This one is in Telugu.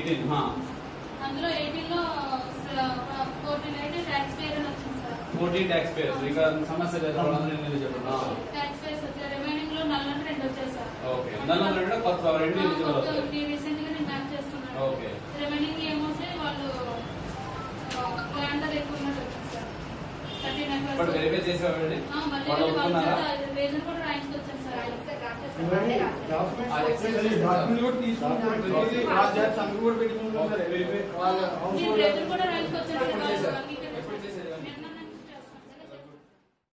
ఎయిటీన్ అందులో ఎయిటీన్ లో ఫోర్టీన్ అయితే ట్యాక్స్ పేర్ అని వచ్చింది సార్ ఫోర్టీన్ ట్యాక్స్ పేయర్స్ ఇంకా సమస్య లేదు వాళ్ళందరూ ఎన్ని చెప్పండి ట్యాక్స్ పేర్స్ వచ్చాయి రిమైనింగ్ లో నల్లని రెండు వచ్చాయి సార్ ఓకే నన్ను రెండు కొత్త రెండు ఎలిజిబుల్ అవుతాయి రీసెంట్ గా నేను మ్యాప్ చేస్తున్నాను ఓకే రిమైనింగ్ ఏమొస్తే వాళ్ళు గ్రాండర్ ఎక్కువ ఉన్నట్టు వచ్చింది సార్ థర్టీన్ బట్ వెరిఫై చేసామండి వాళ్ళు ఒప్పుకున్నారా రేజర్ కూడా రాయించుకొచ్చాను సార్ డాక్యుమెంట్ కూడా తీసుకుంటాం రాజ్యాలు సంఘం కూడా పెట్టుకుంటాం సార్ వెరిఫై వాళ్ళ నేను రేజర్ కూడా రాయించుకొచ్చాను చేశారు. మీకు